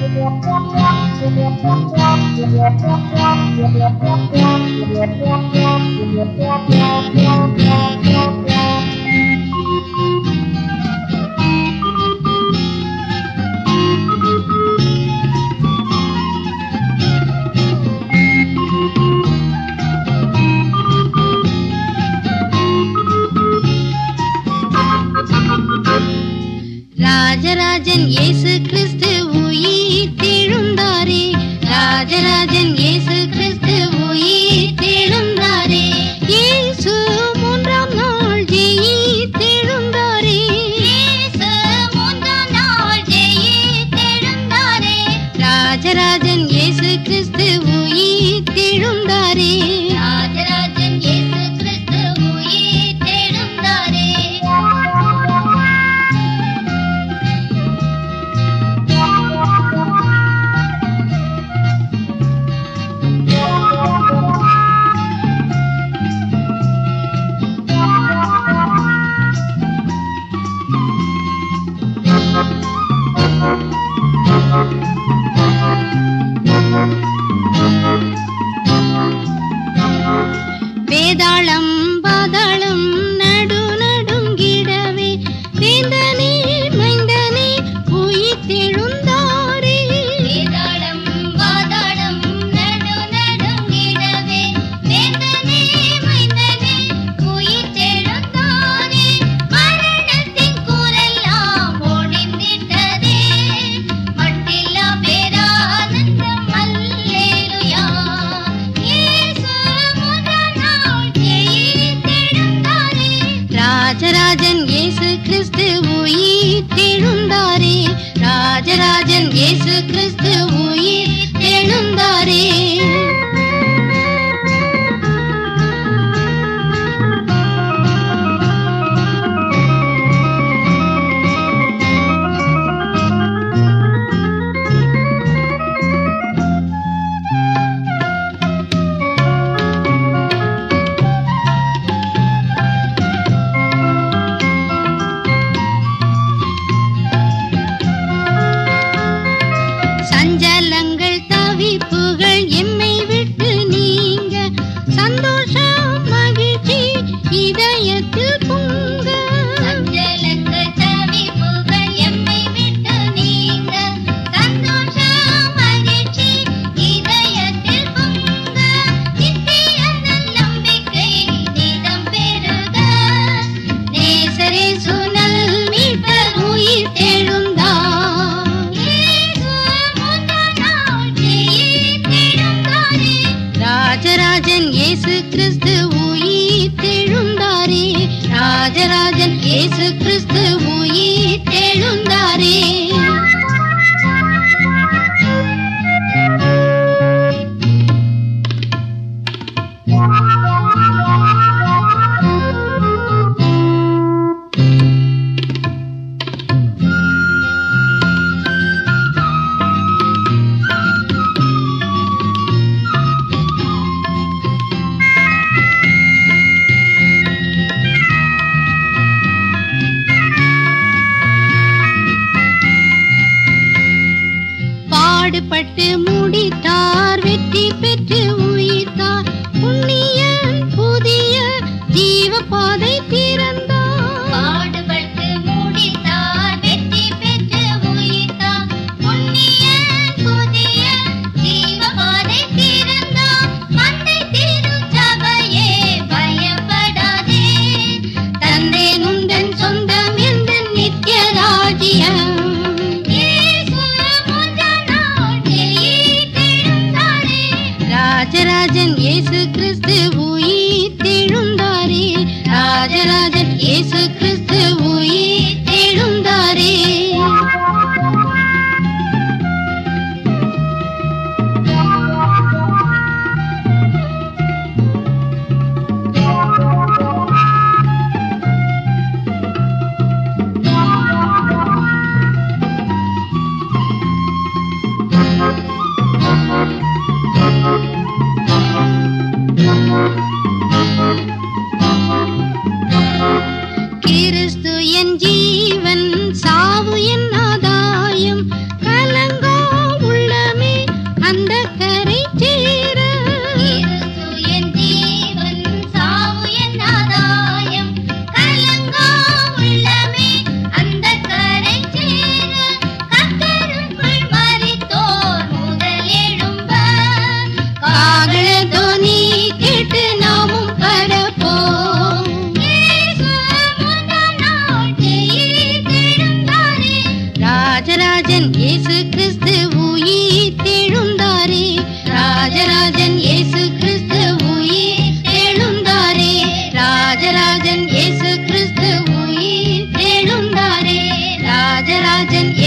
ராஜராஜன் இயேசு கிறிஸ்து உயிர் தெழுந்தாரே ராஜராஜன் இயேசு கிறிஸ்து உயிர் தெழுந்தாரே இயேசு மூன்றாம் நாள் ஜெயித் தெழுந்தாரே இயேசு மூன்றாம் நாள் ஜெயித் தெழுந்தாரே ராஜராஜன் இயேசு கிறிஸ்து உயிர் தெழுந்தாரே ராஜராஜன் இயேசு கிறிஸ்து உயிர் தெழுந்தாரே வேதாளம் பாதாளம் நடு நடுங்கிடவே வேந்தனே மைந்தனே உயிர் தெழுந்தாரே வேதாளம் பாதாளம் நடு நடுங்கிடவே வேந்தனே மைந்தனே உயிர் தெழுந்தாரே மரணத்தின் கூரெல்லாம் ஒழிந்திட்டதே மட்டில்லா பேரானந்தம் அல்லேலுயா இயேசு முதல் நாள் ஜெயித்தெழுந்தாரே ராஜராஜன் இயேசு கிறிஸ்து உயிர் தெழுந்தாரே ராஜராஜன் இயேசு கிறிஸ்து உயிர் தெழுந்தாரே சஞ்சலங்கள் தவிப்புகள் எம்மை விட்டு நீங்க சந்தோஷம் மகிழ்ச்சி இதயத்தில் பொங்க சஞ்சலங்கள் தவிப்புகள் எம்மை விட்டு நீங்க சந்தோஷம் மகிழ்ச்சி இதயத்தில் பொங்க நித்திய நம்பிக்கை நிதம் பெருக நேசரே சுனல் மீட்பர் உயிர் தெழுந்தார் இயேசு முதல் நாள் ஜெயித்தெழுந்தாரே. ராஜராஜன் இயேசு கிறிஸ்து உயிர் தெழுந்தாரே ராஜராஜன் இயேசு கிறிஸ்து உயிர் தெழுந்தாரே பாடுபட்டு முடித்தார் வெற்றி பெற்று உயிர்த்தார் புண்ணியன் புதிய ஜீவ பாதை திறந்தார் பாடுபட்டு முடித்தார் வெற்றி பெற்று உயிர்த்தார் புண்ணியன் புதிய ஜீவ பாதை திறந்தார் மந்தை திருச்சபையே பயப்படாதே தந்தை நுந்தன் சொந்தம் எந்த நித்திய ராஜ்யம் இயேசு முதல் நாள் ஜெயித்தெழுந்தாரே. ராஜராஜன் இயேசு கிறிஸ்து உயிர் தெழுந்தாரே ராஜராஜன் இயேசு கிறிஸ்து உயிர் தெழுந்தாரே Thank ராஜராஜன் இயேசு கிறிஸ்து உயிர் தெழுந்தாரே ராஜராஜன் இயேசு கிறிஸ்து உயிர் தெழுந்தாரே ராஜராஜன் இயேசு கிறிஸ்து உயிர் தெழுந்தாரே ராஜராஜன்